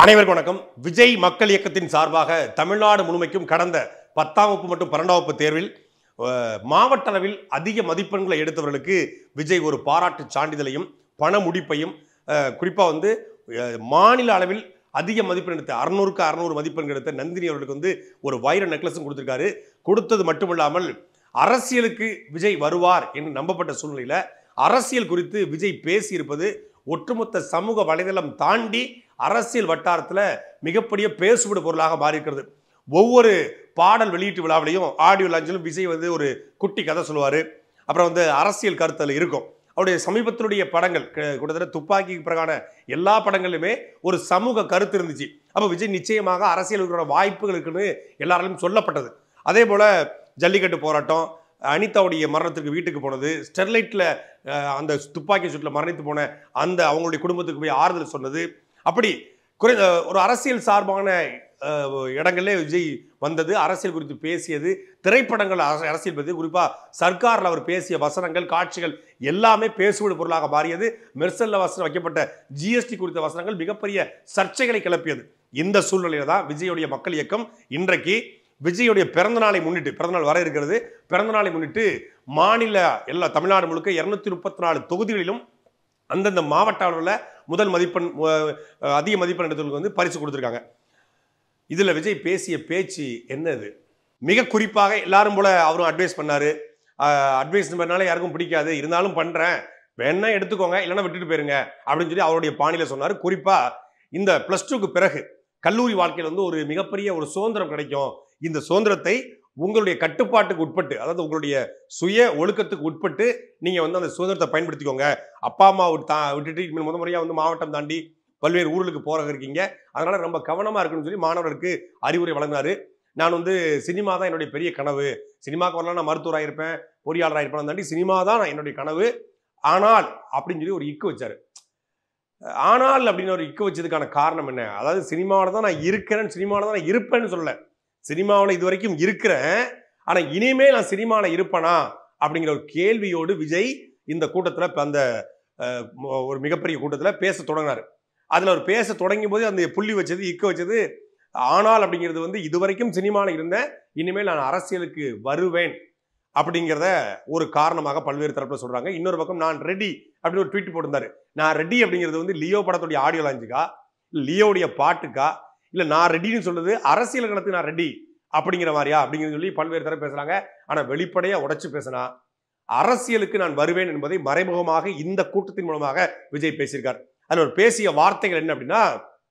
அனைவருக்கும் வணக்கம் விஜய் மக்கள் இயக்கத்தின் சார்பாக தமிழ்நாடு முழுமைக்கும் கடந்த பத்தாம் வகுப்பு மற்றும் பன்னெண்டாம் வகுப்பு தேர்வில் அஹ், மாவட்ட அளவில் அதிக மதிப்பெண்களை எடுத்தவர்களுக்கு விஜய் ஒரு பாராட்டு சான்றிதழையும் பண முடிப்பையும் குறிப்பாக வந்து அஹ், மாநில அளவில் அதிக மதிப்பெண் எடுத்த அறுநூறுக்கு அறுநூறு மதிப்பெண் எடுத்த நந்தினி அவர்களுக்கு வந்து ஒரு வைர நெக்லஸும் கொடுத்திருக்காரு கொடுத்தது மட்டுமில்லாமல் அரசியலுக்கு விஜய் வருவார் என்று நம்பப்பட்ட சூழ்நிலையில் அரசியல் குறித்து விஜய் பேசியிருப்பது ஒட்டுமொத்த சமூக வலைதளம் தாண்டி அரசியல் வட்டாரத்தில் மிகப்பெரிய பேசுபடு பொருளாக மாறியிருக்கிறது ஒவ்வொரு பாடல் வெளியீட்டு விழாவிலையும் ஆடியோ லாஞ்சிலும் விஜய் வந்து ஒரு குட்டி கதை சொல்லுவார் அப்புறம் வந்து அரசியல் கருத்தில் இருக்கும் அவருடைய சமீபத்தினுடைய படங்கள் க- கிட்டத்தட்ட துப்பாக்கி பிரகான எல்லா படங்களிலுமே ஒரு சமூக கருத்து இருந்துச்சு அப்போ விஜய் நிச்சயமாக அரசியலுக்கான வாய்ப்புகள் இருக்குன்னு எல்லாராலும் சொல்லப்பட்டது அதே போல் ஜல்லிக்கட்டு போராட்டம் அனிதாவுடைய மரணத்துக்கு வீட்டுக்கு போனது ஸ்டெர்லைட்டில் அந்த துப்பாக்கி சூட்டில் மரணித்து போன அந்த அவங்களுடைய குடும்பத்துக்கு போய் ஆறுதல் சொன்னது அப்படி குறை அஹ், ஒரு அரசியல் சார்பான அஹ், இடங்களிலே விஜய் வந்தது அரசியல் குறித்து பேசியது திரைப்படங்கள் அரச- அரசியல் பற்றி குறிப்பாக சர்க்காரில் அவர் பேசிய வசனங்கள் காட்சிகள் எல்லாமே பேசுவது பொருளாக மாறியது மெர்சல்ல வசனம் வைக்கப்பட்ட ஜிஎஸ்டி குறித்த வசனங்கள் மிகப்பெரிய சர்ச்சைகளை கிளப்பியது இந்த சூழ்நிலையில தான் விஜயுடைய மக்கள் இயக்கம் இன்றைக்கு விஜயுடைய பிறந்த நாளை முன்னிட்டு பிறந்தநாள் வர இருக்கிறது பிறந்த நாளை முன்னிட்டு மாநில எல்லா தமிழ்நாடு முழுக்க இருநூத்தி முப்பத்தி நாலு தொகுதிகளிலும் அந்தந்த மாவட்ட அளவில் முதல் மதிப்பெண் அஹ், அதிக மதிப்பெண் எடுத்தவங்களுக்கு வந்து பரிசு கொடுத்துருக்காங்க இதில் விஜய் பேசிய பேச்சு என்னது மிக குறிப்பாக எல்லாரும் போல அவரும் அட்வைஸ் பண்ணாரு அட்வைஸ் பண்ணாலே யாருக்கும் பிடிக்காது இருந்தாலும் பண்ணுறேன் வேணா எடுத்துக்கோங்க இல்லைன்னா விட்டுட்டு போயிருங்க அப்படின்னு சொல்லி அவருடைய பாணியில சொன்னார் குறிப்பாக இந்த ப்ளஸ் டூக்கு பிறகு கல்லூரி வாழ்க்கையில் வந்து ஒரு மிகப்பெரிய ஒரு சுதந்திரம் கிடைக்கும் இந்த சுதந்திரத்தை உங்களுடைய கட்டுப்பாட்டுக்கு உட்பட்டு அதாவது உங்களுடைய சுய ஒழுக்கத்துக்கு உட்பட்டு நீங்கள் வந்து அந்த சுதந்திரத்தை பயன்படுத்திக்கோங்க அப்பா அம்மா விட்டு தா விட்டுட்டு இனிமேல் முத முறையாக வந்து மாவட்டம் தாண்டி பல்வேறு ஊர்களுக்கு போறாக இருக்கீங்க அதனால ரொம்ப கவனமாக இருக்குன்னு சொல்லி மாணவர்களுக்கு அறிவுரை வழங்கினாரு நான் வந்து சினிமா தான் என்னுடைய பெரிய கனவு சினிமாவுக்கு வரலாம் நான் மருத்துவராக இருப்பேன் பொறியாளராக இருப்பேன் தாண்டி சினிமா தான் நான் என்னுடைய கனவு ஆனால் அப்படின்னு சொல்லி ஒரு இக்கு வச்சாரு ஆனால் அப்படின்னு ஒரு இக்கு வச்சதுக்கான காரணம் என்ன அதாவது சினிமாவில் தான் நான் இருக்கிறேன் சினிமாவில் தான் நான் இருப்பேன்னு சொல்லல சினிமாவில் இது வரைக்கும் இருக்கிறேன் ஆனால் இனிமேல் நான் சினிமாவில் இருப்பேனா அப்படிங்கிற ஒரு கேள்வியோடு விஜய் இந்த கூட்டத்தில் அந்த அஹ், ம- ஒரு மிகப்பெரிய கூட்டத்தில் பேச தொடங்கினார் அதில் அவர் பேச தொடங்கும் போது அந்த புள்ளி வச்சது இக்க வச்சது ஆனால் அப்படிங்கிறது வந்து இதுவரைக்கும் சினிமாவில் இருந்தேன் இனிமேல் நான் அரசியலுக்கு வருவேன் அப்படிங்கிறத ஒரு காரணமாக பல்வேறு தரப்பில் சொல்றாங்க இன்னொரு பக்கம் நான் ரெடி அப்படின்னு ஒரு ட்வீட் போட்டிருந்தாரு நான் ரெடி அப்படிங்கிறது வந்து லியோ படத்துடைய ஆடியோ லாஞ்சுக்கா லியோவுடைய பாட்டுக்கா இல்லை நான் ரெடின்னு சொல்லுது அரசியல் களத்துக்கு நான் ரெடி அப்படிங்கிற மாதிரியா அப்படிங்கிறது சொல்லி பல்வேறு தரப்பு பேசுறாங்க ஆனால் வெளிப்படையாக உடைச்சு பேசினா அரசியலுக்கு நான் வருவேன் என்பதை மறைமுகமாக இந்த கூட்டத்தின் மூலமாக விஜய் பேசியிருக்கார் அதில் ஒரு பேசிய வார்த்தைகள் என்ன அப்படின்னா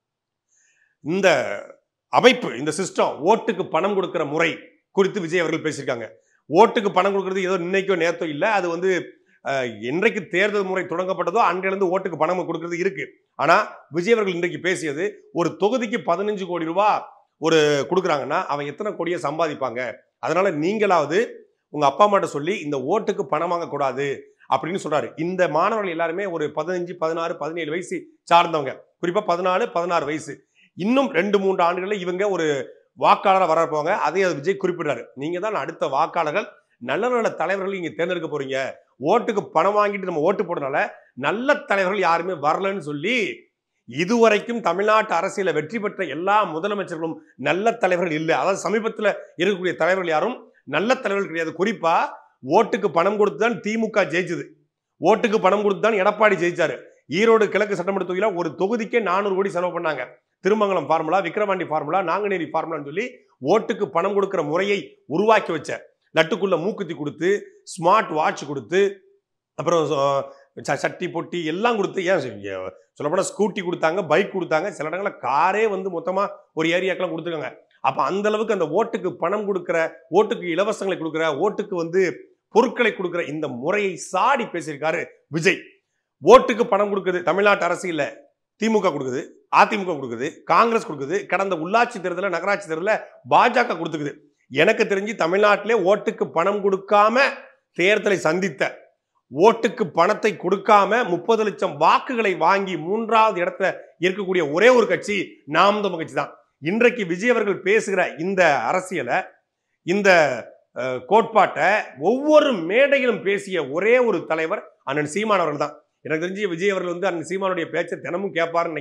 இந்த அமைப்பு இந்த சிஸ்டம் ஓட்டுக்கு பணம் கொடுக்கிற முறை குறித்து விஜய் அவர்கள் பேசியிருக்காங்க ஓட்டுக்கு பணம் கொடுக்கறது ஏதோ இன்னைக்கோ நேத்தோ இல்லை அது வந்து அஹ், என்றைக்கு தேர்தல் முறை தொடங்கப்பட்டதோ அன்றிலிருந்து ஓட்டுக்கு பணம் கொடுக்கறது இருக்கு ஆனா விஜய் அவர்கள் இன்றைக்கு பேசியது ஒரு தொகுதிக்கு பதினஞ்சு கோடி ரூபாய் ஒரு கொடுக்குறாங்கன்னா அவன் எத்தனை கோடியை சம்பாதிப்பாங்க அதனால நீங்களாவது உங்க அப்பா அம்மாட்ட சொல்லி இந்த ஓட்டுக்கு பணம் வாங்கக்கூடாது அப்படின்னு சொல்றாரு இந்த மாணவர்கள் எல்லாருமே ஒரு பதினஞ்சு பதினாறு பதினேழு வயசு சார்ந்தவங்க குறிப்பா பதினாலு பதினாறு வயசு இன்னும் ரெண்டு மூன்று ஆண்டுகளில் இவங்க ஒரு வாக்காளராக வர போவாங்க அதை அது விஜய் குறிப்பிடுறாரு நீங்க தான் அடுத்த வாக்காளர்கள் நல்ல நல்ல தலைவர்கள் நீங்க தேர்ந்தெடுக்க போறீங்க ஓட்டுக்கு பணம் வாங்கிட்டு நம்ம ஓட்டு போடுறதுனால நல்ல தலைவர்கள் யாருமே வரலன்னு சொல்லி இதுவரைக்கும் தமிழ்நாட்டு அரசியல வெற்றி பெற்ற எல்லா முதலமைச்சர்களும் நல்ல தலைவர்கள் இல்லை அதாவது சமீபத்தில் இருக்கக்கூடிய தலைவர்கள் யாரும் நல்ல தலைவர்கள் கிடையாது குறிப்பா ஓட்டுக்கு பணம் கொடுத்து தான் திமுக ஜெயிச்சது ஓட்டுக்கு பணம் கொடுத்து தான் எடப்பாடி ஜெயிச்சாரு ஈரோடு கிழக்கு சட்டமன்ற தொகுதியில ஒரு தொகுதிக்கே நானூறு கோடி செலவு பண்ணாங்க திருமங்கலம் ஃபார்முலா விக்கிரவாண்டி ஃபார்முலா நாங்குநேரி ஃபார்முலான்னு சொல்லி ஓட்டுக்கு பணம் கொடுக்கிற முறையை உருவாக்கி வச்ச நட்டுக்குள்ள மூக்குத்தி கொடுத்து ஸ்மார்ட் வாட்ச் கொடுத்து அப்புறம் ச- சட்டி பொட்டி எல்லாம் கொடுத்து ஏன் சொல்லப்போனால் ஸ்கூட்டி கொடுத்தாங்க பைக் கொடுத்தாங்க சில இடங்களில் காரே வந்து மொத்தமாக ஒரு ஏரியாக்கெல்லாம் கொடுத்துருக்காங்க அப்போ அந்த அளவுக்கு அந்த ஓட்டுக்கு பணம் கொடுக்குற ஓட்டுக்கு இலவசங்களை கொடுக்குற ஓட்டுக்கு வந்து பொருட்களை கொடுக்குற இந்த முறையை சாடி பேசியிருக்காரு விஜய் ஓட்டுக்கு பணம் கொடுக்குது தமிழ்நாட்டு அரசியல்ல திமுக கொடுக்குது அதிமுக கொடுக்குது காங்கிரஸ் கொடுக்குது கடந்த உள்ளாட்சி தேர்தலில் நகராட்சி தேர்தலில் பாஜக கொடுத்துக்குது எனக்கு தெரிஞ்சு தமிழ்நாட்டிலே ஓட்டுக்கு பணம் கொடுக்காம தேர்தலை சந்தித்த ஓட்டுக்கு பணத்தை கொடுக்காம முப்பது லட்சம் வாக்குகளை வாங்கி மூன்றாவது இடத்துல இருக்கக்கூடிய ஒரே ஒரு கட்சி நாம் தமிழ் கட்சி தான் இன்றைக்கு விஜய் அவர்கள் பேசுகிற இந்த அரசியலை இந்த அஹ், கோட்பாட்டை ஒவ்வொரு மேடையிலும் பேசிய ஒரே ஒரு தலைவர் அண்ணன் சீமான் அவர்கள் தான் எனக்கு தெரிஞ்சு விஜய் அவர்கள் வந்து அண்ணன் சீமானுடைய பேச்சை தினமும் கேட்பாருன்னு நினைக்கிறேன்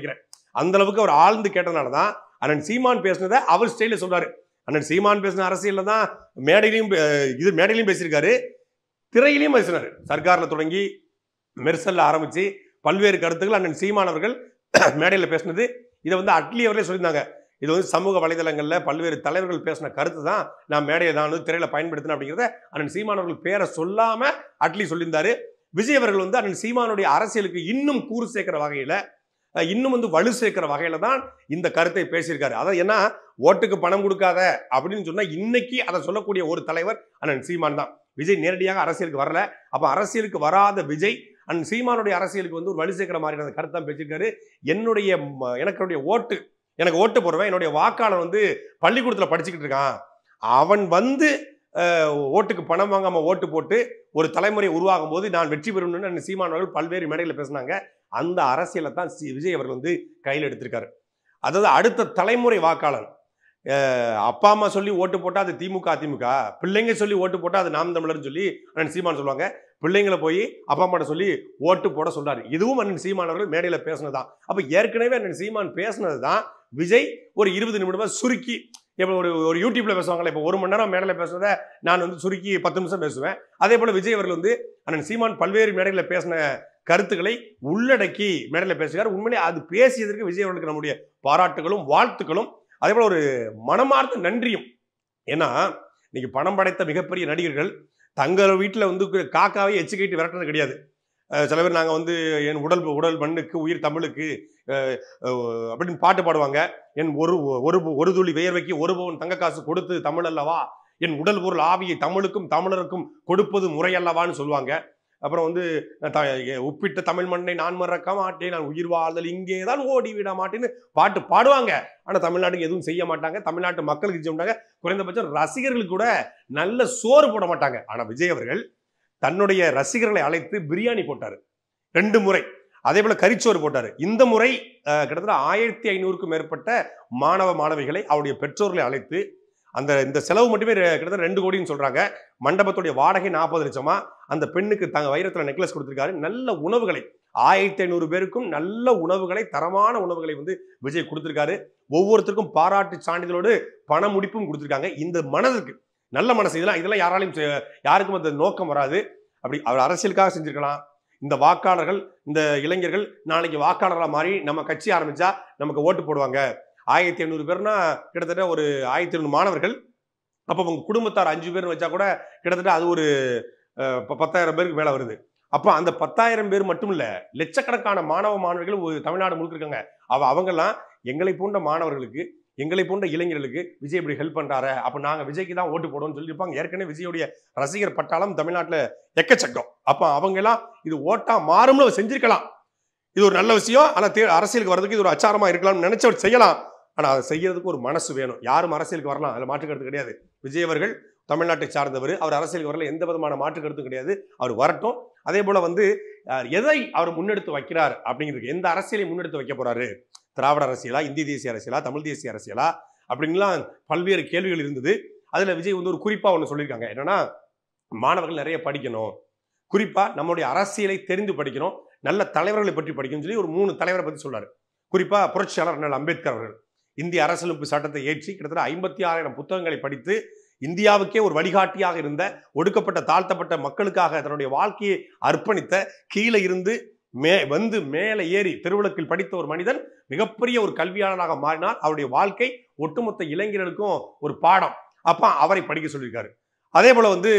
அந்த அளவுக்கு அவர் ஆழ்ந்து கேட்டனால தான் அண்ணன் சீமான் பேசுனதை அவர் ஸ்டைலில் சொல்றாரு அண்ணன் சீமான் பேசின அரசியல்ல தான் மேடையிலையும் அஹ், இது மேடையிலையும் பேசியிருக்காரு திரையிலையும் பேசினாரு சர்க்கார்ல தொடங்கி மெர்சல்ல ஆரம்பிச்சு பல்வேறு கருத்துக்கள் அண்ணன் சீமான் அவர்கள் மேடையில் பேசினது இதை வந்து அட்லி அவர்களே சொல்லியிருந்தாங்க இது வந்து சமூக வலைதளங்கள்ல பல்வேறு தலைவர்கள் பேசின கருத்து தான் நான் மேடையை தான் வந்து திரையில பயன்படுத்தினேன் அப்படிங்கிறத அண்ணன் சீமான் அவர்கள் பேரை சொல்லாம அட்லி சொல்லியிருந்தாரு விஜய் அவர்கள் வந்து அண்ணன் சீமானுடைய அரசியலுக்கு இன்னும் கூறு சேர்க்கிற வகையில அஹ், இன்னும் வந்து வலு சேர்க்கிற வகையில தான் இந்த கருத்தை பேசியிருக்காரு அதான் ஏன்னா ஓட்டுக்கு பணம் கொடுக்காத அப்படின்னு சொன்னா இன்னைக்கு அதை சொல்லக்கூடிய ஒரு தலைவர் அண்ணன் சீமான் தான் விஜய் நேரடியாக அரசியலுக்கு வரல அப்ப அரசியலுக்கு வராத விஜய் அண்ணன் சீமானுடைய அரசியலுக்கு வந்து ஒரு வலு சேர்க்கிற மாதிரியான கருத்து தான் பேசியிருக்காரு என்னுடைய ம- எனக்குடைய ஓட்டு எனக்கு ஓட்டு போடுவேன் என்னுடைய வாக்காளர் வந்து பள்ளிக்கூடத்தில் படிச்சுக்கிட்டு இருக்கான் அவன் வந்து அஹ், ஓட்டுக்கு பணம் வாங்காம ஓட்டு போட்டு ஒரு தலைமுறை உருவாகும் போது நான் வெற்றி பெறணும்னு அண்ணன் சீமான் அவர்கள் பல்வேறு மேடையில் பேசினாங்க அந்த அரசியலை தான் சி- விஜய் அவர்கள் வந்து கையில் எடுத்திருக்காரு அதாவது அடுத்த தலைமுறை வாக்காளர் அஹ், அப்பா அம்மா சொல்லி ஓட்டு போட்டா அது திமுக அதிமுக பிள்ளைங்க சொல்லி ஓட்டு போட்டா அது நாம் தமிழர்னு சொல்லி அண்ணன் சீமான் சொல்லுவாங்க பிள்ளைங்களை போய் அப்பா அம்மாட்ட சொல்லி ஓட்டு போட சொல்றாரு இதுவும் அண்ணன் சீமான் அவர்கள் மேடையில் பேசினதுதான் அப்ப ஏற்கனவே அண்ணன் சீமான் பேசினது தான் விஜய் ஒரு இருபது நிமிடமா சுருக்கி இப்போ ஒரு ஒரு யூடியூப்ல பேசுவாங்கல்ல இப்போ ஒரு மணி நேரம் மேடையில் பேசுனதை நான் வந்து சுருக்கி பத்து நிமிஷம் பேசுவேன் அதே போல விஜய் அவர்கள் வந்து அண்ணன் சீமான் பல்வேறு மேடைகளில் பேசின கருத்துக்களை உள்ளடக்கி மேடையில் பேசுகிறார் உண்மையிலே அது பேசியதற்கு விஜய் அவர்களுக்கு நம்முடைய பாராட்டுகளும் வாழ்த்துக்களும் அதே போல ஒரு மனமார்ந்த நன்றியும் ஏன்னா இன்னைக்கு பணம் படைத்த மிகப்பெரிய நடிகர்கள் தங்கள் வீட்டில் வந்து காக்காவை எச்சுக்கிட்டு விரட்டுறது கிடையாது அஹ் சில பேர் நாங்கள் வந்து என் உடல் உடல் மண்ணுக்கு உயிர் தமிழுக்கு அஹ், அஹ், அப்படின்னு பாட்டு பாடுவாங்க என் ஒரு ஒரு ஒரு துளி வியர்வைக்கு ஒரு பவுன் தங்க காசு கொடுத்து தமிழ் அல்லவா என் உடல் பொருள் ஆவியை தமிழுக்கும் தமிழருக்கும் கொடுப்பது முறையல்லவான்னு சொல்லுவாங்க அப்புறம் வந்து த- எ- உப்பிட்ட தமிழ் மண்ணை நான் மறக்க மாட்டேன் நான் உயிர் வாழ்தல் இங்கே தான் ஓடி விட மாட்டேன்னு பாட்டு பாடுவாங்க ஆனால் தமிழ்நாட்டுக்கு எதுவும் செய்ய மாட்டாங்க தமிழ்நாட்டு மக்களுக்கு செய்ய மாட்டாங்க குறைந்தபட்சம் ரசிகர்களுக்கு கூட நல்ல சோறு போட மாட்டாங்க ஆனால் விஜய் அவர்கள் தன்னுடைய ரசிகர்களை அழைத்து பிரியாணி போட்டார் ரெண்டு முறை அதே போல கறிச்சோறு போட்டார் இந்த முறை அஹ், கிட்டத்தட்ட ஆயிரத்தி ஐநூறுக்கும் மேற்பட்ட மாணவ மாணவிகளை அவருடைய பெற்றோர்களை அழைத்து அந்த இந்த செலவு மட்டுமே ரெ- கிட்டத்தட்ட ரெண்டு கோடின்னு சொல்றாங்க மண்டபத்துடைய வாடகை நாற்பது லட்சமா அந்த பெண்ணுக்கு தங்க வைரத்துல நெக்லஸ் கொடுத்திருக்காரு நல்ல உணவுகளை ஆயிரத்தி ஐநூறு பேருக்கும் நல்ல உணவுகளை தரமான உணவுகளை வந்து விஜய் கொடுத்திருக்காரு ஒவ்வொருத்தருக்கும் பாராட்டு சான்றிதழோடு பண முடிப்பும் கொடுத்திருக்காங்க இந்த மனதுக்கு நல்ல மனசு இதெல்லாம் இதெல்லாம் யாராலையும் செ- யாருக்கும் அந்த நோக்கம் வராது அப்படி அவர் அரசியலுக்காக செஞ்சிருக்கலாம் இந்த வாக்காளர்கள் இந்த இளைஞர்கள் நாளைக்கு வாக்காளராக மாறி நம்ம கட்சி ஆரம்பிச்சா நமக்கு ஓட்டு போடுவாங்க ஆயிரத்தி ஐநூறு பேர்னா கிட்டத்தட்ட ஒரு ஆயிரத்தி ஐநூறு மாணவர்கள் அப்போ உங்க குடும்பத்தார் அஞ்சு பேர்னு வச்சா கூட கிட்டத்தட்ட அது ஒரு அஹ், ப- பத்தாயிரம் பேருக்கு மேலே வருது அப்போ அந்த பத்தாயிரம் பேர் மட்டும் இல்ல லட்சக்கணக்கான மாணவ மாணவிகள் ஒரு தமிழ்நாடு முழுக்க இருக்காங்க அவ அவங்கெல்லாம் எங்களை போன்ற மாணவர்களுக்கு எங்களை போன்ற இளைஞர்களுக்கு விஜய் இப்படி ஹெல்ப் பண்றாரு அப்ப நாங்க விஜய்க்கு தான் ஓட்டு போடுவோம்னு சொல்லியிருப்பாங்க ஏற்கனவே விஜயோடைய ரசிகர் பட்டாளம் தமிழ்நாட்டுல எக்கச்சக்கம் அப்ப அவங்க எல்லாம் இது ஓட்டா மாறும்னு அவர் செஞ்சிருக்கலாம் இது ஒரு நல்ல விஷயம் ஆனா தே- அரசியலுக்கு வர்றதுக்கு இது ஒரு அச்சாரமா இருக்கலாம்னு நினைச்சவர் செய்யலாம் ஆனா அதை செய்யறதுக்கு ஒரு மனசு வேணும் யாரும் அரசியலுக்கு வரலாம் அதுல மாற்று கருத்து கிடையாது விஜய் அவர்கள் தமிழ்நாட்டை சார்ந்தவர் அவர் அரசியலுக்கு வரல எந்த விதமான மாற்று கருத்தும் கிடையாது அவர் வரட்டும் அதே போல வந்து அஹ், எதை அவர் முன்னெடுத்து வைக்கிறார் அப்படிங்கிறது எந்த அரசியலை முன்னெடுத்து வைக்க போறாரு திராவிட அரசியலா இந்திய தேசிய அரசியலா தமிழ் தேசிய அரசியலா அப்படின்லாம் பல்வேறு கேள்விகள் இருந்தது அதுல விஜய் வந்து ஒரு குறிப்பா ஒன்று சொல்லியிருக்காங்க என்னன்னா மாணவர்கள் நிறைய படிக்கணும் குறிப்பா நம்மளுடைய அரசியலை தெரிந்து படிக்கணும் நல்ல தலைவர்களை பற்றி படிக்கணும்னு சொல்லி ஒரு மூணு தலைவரை பத்தி சொல்றாரு குறிப்பா புரட்சியாளர் அண்ணல் அம்பேத்கர் அவர்கள் இந்திய அரசியலமைப்பு சட்டத்தை ஏற்றி கிட்டத்தட்ட ஐம்பத்தி ஆறாயிரம் புத்தகங்களை படித்து இந்தியாவுக்கே ஒரு வழிகாட்டியாக இருந்த ஒடுக்கப்பட்ட தாழ்த்தப்பட்ட மக்களுக்காக தன்னுடைய வாழ்க்கையை அர்ப்பணித்த கீழே இருந்து மே வந்து மேலே ஏறி திருவிளக்கில் படித்த ஒரு மனிதன் மிகப்பெரிய ஒரு கல்வியாளராக மாறினார் அவருடைய வாழ்க்கை ஒட்டுமொத்த இளைஞர்களுக்கும் ஒரு பாடம் அப்ப அவரை படிக்க சொல்லியிருக்காரு அதே போல வந்து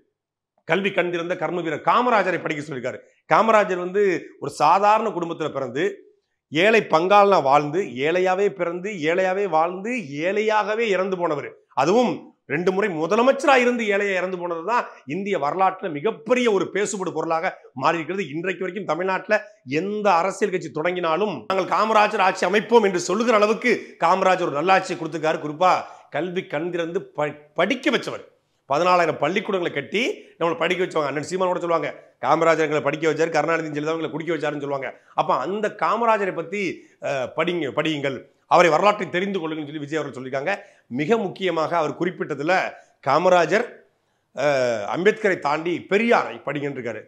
கல்வி கண்டிருந்த கர்ம வீரர் காமராஜரை படிக்க சொல்லியிருக்காரு காமராஜர் வந்து ஒரு சாதாரண குடும்பத்துல பிறந்து ஏழை பங்காளனா வாழ்ந்து ஏழையாவே பிறந்து ஏழையாவே வாழ்ந்து ஏழையாகவே இறந்து போனவர் அதுவும் ரெண்டு முறை முதலமைச்சரா இருந்து ஏழையா இறந்து போனது தான் இந்திய வரலாற்றுல மிகப்பெரிய ஒரு பேசுபடு பொருளாக மாறி இருக்கிறது இன்றைக்கு வரைக்கும் தமிழ்நாட்டுல எந்த அரசியல் கட்சி தொடங்கினாலும் நாங்கள் காமராஜர் ஆட்சி அமைப்போம் என்று சொல்லுகிற அளவுக்கு காமராஜர் ஒரு நல்லாட்சியை கொடுத்துருக்காரு குறிப்பா கல்வி கண்திறந்து ப- படிக்க வச்சவர் பதினாலாயிரம் பள்ளிக்கூடங்களை கட்டி நம்மளை படிக்க வச்சவங்க அண்ணன் சீமான் கூட சொல்லுவாங்க காமராஜர் எங்களை படிக்க வச்சாரு கருணாநிதி ஜெயலலிதாவங்களை குடிக்க வச்சாருன்னு சொல்லுவாங்க அப்ப அந்த காமராஜரை பத்தி அஹ், படிங்க படியுங்கள் அவரை வரலாற்றை தெரிந்து கொள்ளுங்கன்னு சொல்லி விஜய் அவர்கள் சொல்லியிருக்காங்க மிக முக்கியமாக அவர் குறிப்பிட்டதுல காமராஜர் அஹ், அம்பேத்கரை தாண்டி பெரியாரை படிங்கன்னு இருக்காரு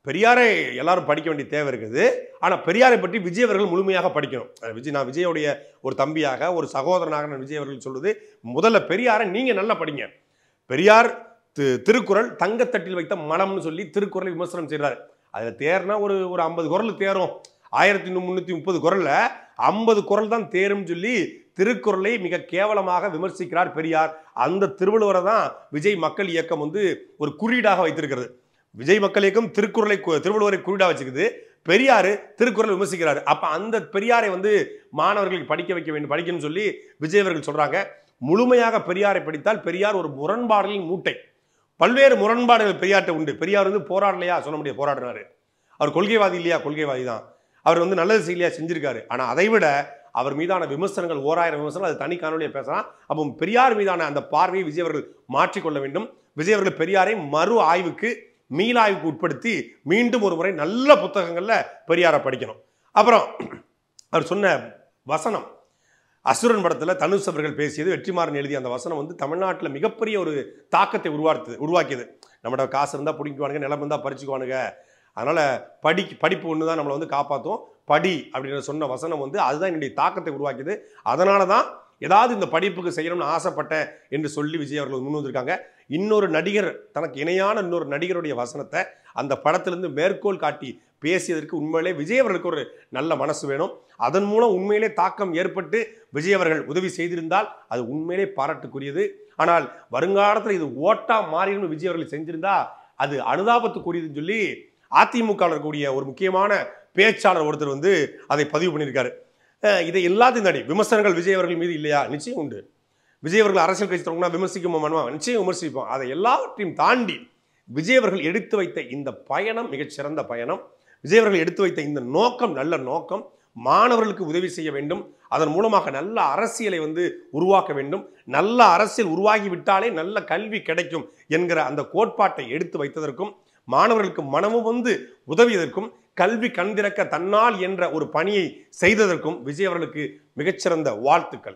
பெரியாரை எல்லாரும் படிக்க வேண்டிய தேவை இருக்குது ஆனால் பெரியாரை பற்றி விஜய் அவர்கள் முழுமையாக படிக்கணும் அஹ் விஜய் நான் விஜயோடைய ஒரு தம்பியாக ஒரு சகோதரனாக நான் விஜய் அவர்கள் சொல்லுது முதல்ல பெரியாரை நீங்கள் நல்லா படிங்க பெரியார் தி- திருக்குறள் தங்கத்தட்டில் வைத்த மலம்னு சொல்லி திருக்குறளை விமர்சனம் செய்கிறார் அதில் தேர்னா ஒரு ஒரு ஐம்பது குரல் தேரும் ஆயிரத்தி முந்நூற்றி முப்பது குரலில் ஐம்பது குரல் தான் தேரும்னு சொல்லி திருக்குறளை மிக கேவலமாக விமர்சிக்கிறார் பெரியார் அந்த திருவள்ளுவரை தான் விஜய் மக்கள் இயக்கம் வந்து ஒரு குறியீடாக வைத்திருக்கிறது விஜய் மக்கள் இயக்கம் திருக்குறளை கு- திருவள்ளுவரை குறியீடாக வச்சுக்குது பெரியார் திருக்குறள் விமர்சிக்கிறார் அப்ப அந்த பெரியாரை வந்து மாணவர்களுக்கு படிக்க வைக்க வேண்டும் படிக்கணும்னு சொல்லி விஜய் அவர்கள் சொல்றாங்க முழுமையாக பெரியாரை படித்தால் பெரியார் ஒரு முரண்பாடுகளின் மூட்டை பல்வேறு முரண்பாடுகள் பெரியார்ட்ட உண்டு பெரியார் வந்து போராடலையா சொல்ல முடியாது போராடினாரு அவர் கொள்கைவாதி இல்லையா கொள்கைவாதி தான் அவர் வந்து நல்லது செய்யலையா செஞ்சிருக்காரு ஆனா அதை விட அவர் மீதான விமர்சனங்கள் ஓராயிரம் விமர்சனங்கள் அது தனி காணொலியை பேசலாம் அப்போ பெரியார் மீதான அந்த பார்வையை விஜய் அவர்கள் மாற்றிக்கொள்ள வேண்டும் விஜய் அவர்கள் பெரியாரை மறு ஆய்வுக்கு மீளாய்வுக்கு உட்படுத்தி மீண்டும் ஒரு முறை நல்ல புத்தகங்கள்ல பெரியாரை படிக்கணும் அப்புறம் அவர் சொன்ன வசனம் அசுரன் படத்தில் தனுஷ் அவர்கள் பேசியது வெற்றிமாறன் எழுதிய அந்த வசனம் வந்து தமிழ்நாட்டில் மிகப்பெரிய ஒரு தாக்கத்தை உருவாக்குது உருவாக்கியது நம்மளோட காசு இருந்தால் பிடிக்குவானுங்க நிலம் இருந்தால் பறிச்சுக்குவானுங்க அதனால் படி படிப்பு ஒன்று தான் நம்மளை வந்து காப்பாற்றும் படி அப்படின்ற சொன்ன வசனம் வந்து அதுதான் என்னுடைய தாக்கத்தை உருவாக்கியது அதனால தான் ஏதாவது இந்த படிப்புக்கு செய்யணும்னு ஆசைப்பட்டேன் என்று சொல்லி விஜய் அவர்கள் முன் வந்திருக்காங்க இன்னொரு நடிகர் தனக்கு இணையான இன்னொரு நடிகருடைய வசனத்தை அந்த படத்திலிருந்து மேற்கோள் காட்டி பேசியதற்கு உண்மையிலே விஜய் அவர்களுக்கு ஒரு நல்ல மனசு வேணும் அதன் மூலம் உண்மையிலே தாக்கம் ஏற்பட்டு விஜய் அவர்கள் உதவி செய்திருந்தால் அது உண்மையிலே பாராட்டுக்குரியது ஆனால் வருங்காலத்தில் இது ஓட்டா மாறிடும் விஜய் அவர்கள் செஞ்சிருந்தா அது அனுதாபத்துக்குரியதுன்னு சொல்லி அதிமுக இருக்கக்கூடிய ஒரு முக்கியமான பேச்சாளர் ஒருத்தர் வந்து அதை பதிவு பண்ணியிருக்காரு அஹ் இதை எல்லாத்தையும் தாண்டி விமர்சனங்கள் விஜய் அவர்கள் மீது இல்லையா நிச்சயம் உண்டு விஜய் அவர்கள் அரசியல் கட்சி தொடங்கினா விமர்சிக்க மனுவா நிச்சயம் விமர்சிப்போம் அதை எல்லாவற்றையும் தாண்டி விஜய் அவர்கள் எடுத்து வைத்த இந்த பயணம் மிகச்சிறந்த பயணம் விஜய் அவர்கள் எடுத்து வைத்த இந்த நோக்கம் நல்ல நோக்கம் மாணவர்களுக்கு உதவி செய்ய வேண்டும் அதன் மூலமாக நல்ல அரசியலை வந்து உருவாக்க வேண்டும் நல்ல அரசியல் உருவாகி விட்டாலே நல்ல கல்வி கிடைக்கும் என்கிற அந்த கோட்பாட்டை எடுத்து வைத்ததற்கும் மாணவர்களுக்கு மனமும் வந்து உதவியதற்கும் கல்வி கண்திறக்க தன்னால் என்ற ஒரு பணியை செய்ததற்கும் விஜய் அவர்களுக்கு மிகச்சிறந்த வாழ்த்துக்கள்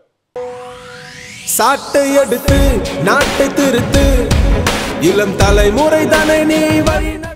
சாட்டை எடுத்து நாட்டை திருத்து இளம் தலைமுறை தானே நீ வழி நட-